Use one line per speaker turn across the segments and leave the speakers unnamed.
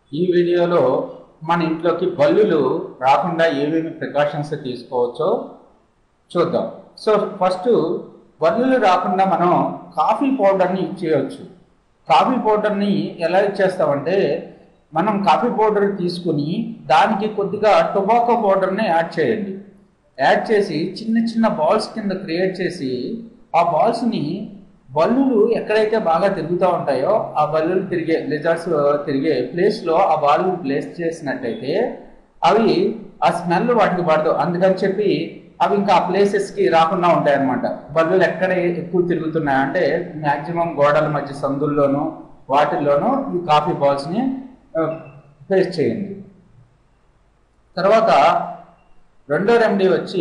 ఈ వీడియోలో మన ఇంట్లోకి బల్లులు రాకుండా ఏమేమి ప్రికాషన్స్ తీసుకోవచ్చో చూద్దాం సో ఫస్ట్ బల్లులు రాకుండా మనం కాఫీ పౌడర్ని ఇచ్చేయచ్చు కాఫీ పౌడర్ని ఎలా ఇచ్చేస్తామంటే మనం కాఫీ పౌడర్ తీసుకుని దానికి కొద్దిగా టొబాకో పౌడర్ని యాడ్ చేయండి యాడ్ చేసి చిన్న చిన్న బాల్స్ కింద క్రియేట్ చేసి ఆ బాల్స్ని బల్లులు ఎక్కడైతే బాగా తిరుగుతూ ఉంటాయో ఆ బల్లులు తిరిగే లిజర్స్ తిరిగే ప్లేస్లో ఆ బాల్ ప్లేస్ చేసినట్టయితే అవి ఆ స్మెల్ వాటికి పడదు అందుకని చెప్పి అవి ఇంకా ఆ ప్లేసెస్కి రాకుండా ఉంటాయి అనమాట బల్లులు ఎక్కడ ఎక్కువ తిరుగుతున్నాయి అంటే మ్యాక్సిమం గోడల మధ్య సందుల్లోనూ వాటిల్లోనూ ఈ కాఫీ బాల్స్ని పేస్ట్ చేయండి తర్వాత రెండో రెమెడీ వచ్చి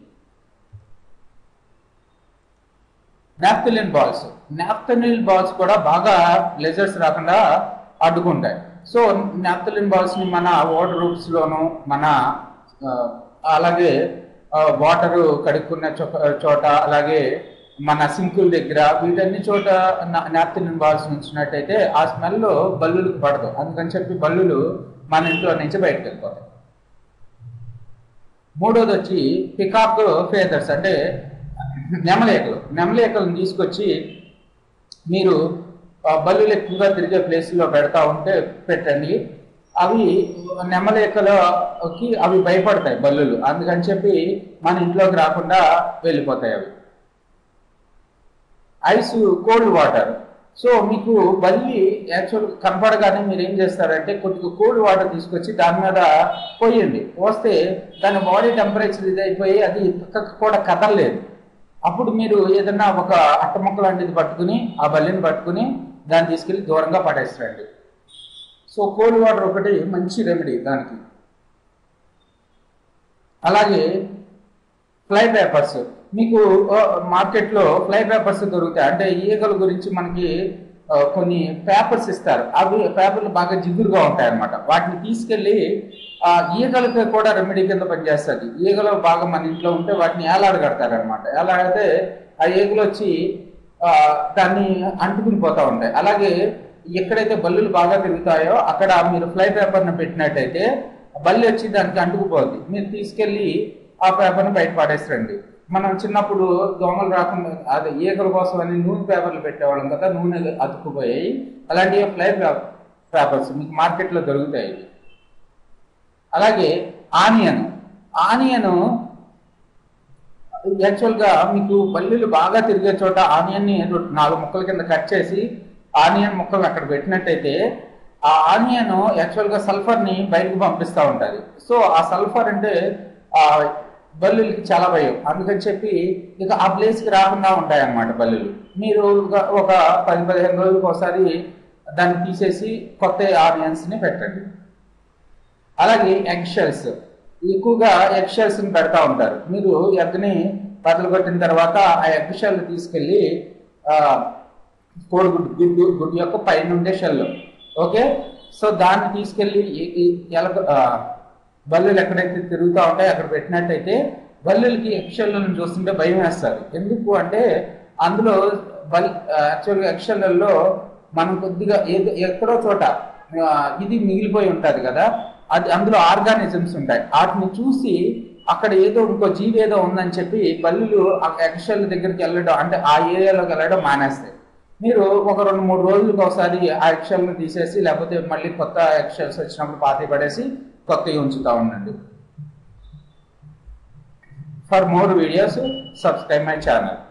నాప్థలిన్ బాల్స్ నాప్థలిన్ బాల్స్ కూడా బాగా లెజర్స్ రాకుండా అడ్డుకుంటాయి సో నాప్థలిన్ బాల్స్ ని మన వాటర్ రూట్స్ లోను మన అలాగే వాటర్ కడుక్కున్న చోట అలాగే మన సింకుల దగ్గర వీటన్ని చోట నాప్థలిన్ బాల్స్ ఉంచినట్టయితే ఆ స్మెల్ బల్లులకు పడదు అందుకని చెప్పి బల్లులు మన ఇంట్లో నుంచి బయటకు వెళ్ళిపోతాయి మూడోది వచ్చి పికాక్ ఫేదర్స్ అంటే నెమలేకలు నెమలేకలను తీసుకొచ్చి మీరు బల్లులు ఎక్కువగా తిరిగే ప్లేస్లో పెడతా ఉంటే పెట్టండి అవి నెమలేకలకి అవి భయపడతాయి బల్లులు అందుకని చెప్పి మన ఇంట్లోకి రాకుండా వెళ్ళిపోతాయి అవి ఐస్ కోల్డ్ వాటర్ సో మీకు బల్లి యాక్చువల్ కనపడగానే మీరు ఏం చేస్తారంటే కొద్దిగా కోల్డ్ వాటర్ తీసుకొచ్చి దాని మీద పోయండి పోస్తే దాని బాడీ టెంపరేచర్ ఇది అయిపోయి అది పక్కకు కూడా కదలలేదు అప్పుడు మీరు ఏదన్నా ఒక అట్టముక్క లాంటిది పట్టుకుని ఆ బల్లిని పట్టుకుని దాన్ని తీసుకెళ్ళి దూరంగా పడేస్తారండి సో కోల్డ్ వాటర్ ఒకటి మంచి రెమెడీ దానికి అలాగే ఫ్లై పేపర్స్ మీకు మార్కెట్లో ఫ్లై పేపర్స్ దొరుకుతాయి అంటే ఈగల గురించి మనకి కొన్ని పేపర్స్ ఇస్తారు అవి పేపర్లు బాగా జిగురుగా ఉంటాయి అనమాట వాటిని తీసుకెళ్ళి ఈగలకి కూడా రెమెడీ కింద పనిచేస్తుంది ఈగలు బాగా మన ఇంట్లో ఉంటే వాటిని ఏలాడ కడతారు అనమాట ఏలాడితే ఆ ఈగలు వచ్చి దాన్ని అంటుకుని పోతూ ఉంటాయి అలాగే ఎక్కడైతే బల్లులు బాగా తిరుగుతాయో అక్కడ మీరు ఫ్లై పేపర్ని పెట్టినట్టయితే బల్లి వచ్చి దానికి అంటుకుపోద్ది మీరు తీసుకెళ్ళి ఆ పేపర్ని బయట పడేసరండి మనం చిన్నప్పుడు దోమలు రాకుండా అదే ఈగల కోసం అని నూనె పేపర్లు పెట్టేవాళ్ళం కదా నూనె అతుక్కుపోయాయి అలాంటి ఫ్లై పేపర్స్ మీకు మార్కెట్లో దొరుకుతాయి అలాగే ఆనియన్ ఆనియన్ యాక్చువల్గా మీకు బల్లీలు బాగా తిరిగే చోట ఆనియన్ని నాలుగు ముక్కల కింద కట్ చేసి ఆనియన్ ముక్కలు అక్కడ పెట్టినట్టయితే ఆ ఆనియన్ యాక్చువల్గా సల్ఫర్ని బయటకు పంపిస్తూ ఉంటుంది సో ఆ సల్ఫర్ అంటే బల్లులకి చాలా భయం అందుకని చెప్పి ఇక ఆ ప్లేస్కి రాకుండా ఉంటాయి అన్నమాట బల్లులు మీరు ఒక పది పదిహేను రోజులకు ఒకసారి దాన్ని తీసేసి కొత్త ఆనియన్స్ని పెట్టండి అలాగే ఎగ్ షెల్స్ ఎక్కువగా ఎగ్ షెల్స్ని పెడతా ఉంటారు మీరు ఎగ్ని బదులు కొట్టిన తర్వాత ఆ ఎగ్ షెల్ తీసుకెళ్ళి కోడిగుడ్డు గుడ్డు గుడ్డు యొక్క పైన ఉండే షెల్ ఓకే సో దాన్ని తీసుకెళ్ళి ఎల బల్లులు ఎక్కడైతే తిరుగుతూ ఉంటాయో అక్కడ పెట్టినట్టయితే బల్లులకి ఎక్షల్లను చూస్తుంటే భయం వేస్తారు ఎందుకు అంటే అందులో బల్ యాక్చువల్గా ఎక్షల్లలో మనం కొద్దిగా ఏదో ఎక్కడో చోట ఇది మిగిలిపోయి ఉంటుంది కదా అది అందులో ఆర్గానిజమ్స్ ఉంటాయి వాటిని చూసి అక్కడ ఏదో ఇంకో జీవి ఏదో ఉందని చెప్పి బల్లులు ఆ ఎక్షల్ దగ్గరికి వెళ్ళడం అంటే ఆ ఏరియాలోకి వెళ్ళడం మానేస్తాయి మీరు ఒక రెండు మూడు రోజులకు ఒకసారి ఆ ఎక్షల్ని తీసేసి లేకపోతే మళ్ళీ కొత్త ఎక్షల్స్ వచ్చినప్పుడు పాతి పడేసి కొత్తవి ఉంచుతూ ఉండండి for more videos subscribe my channel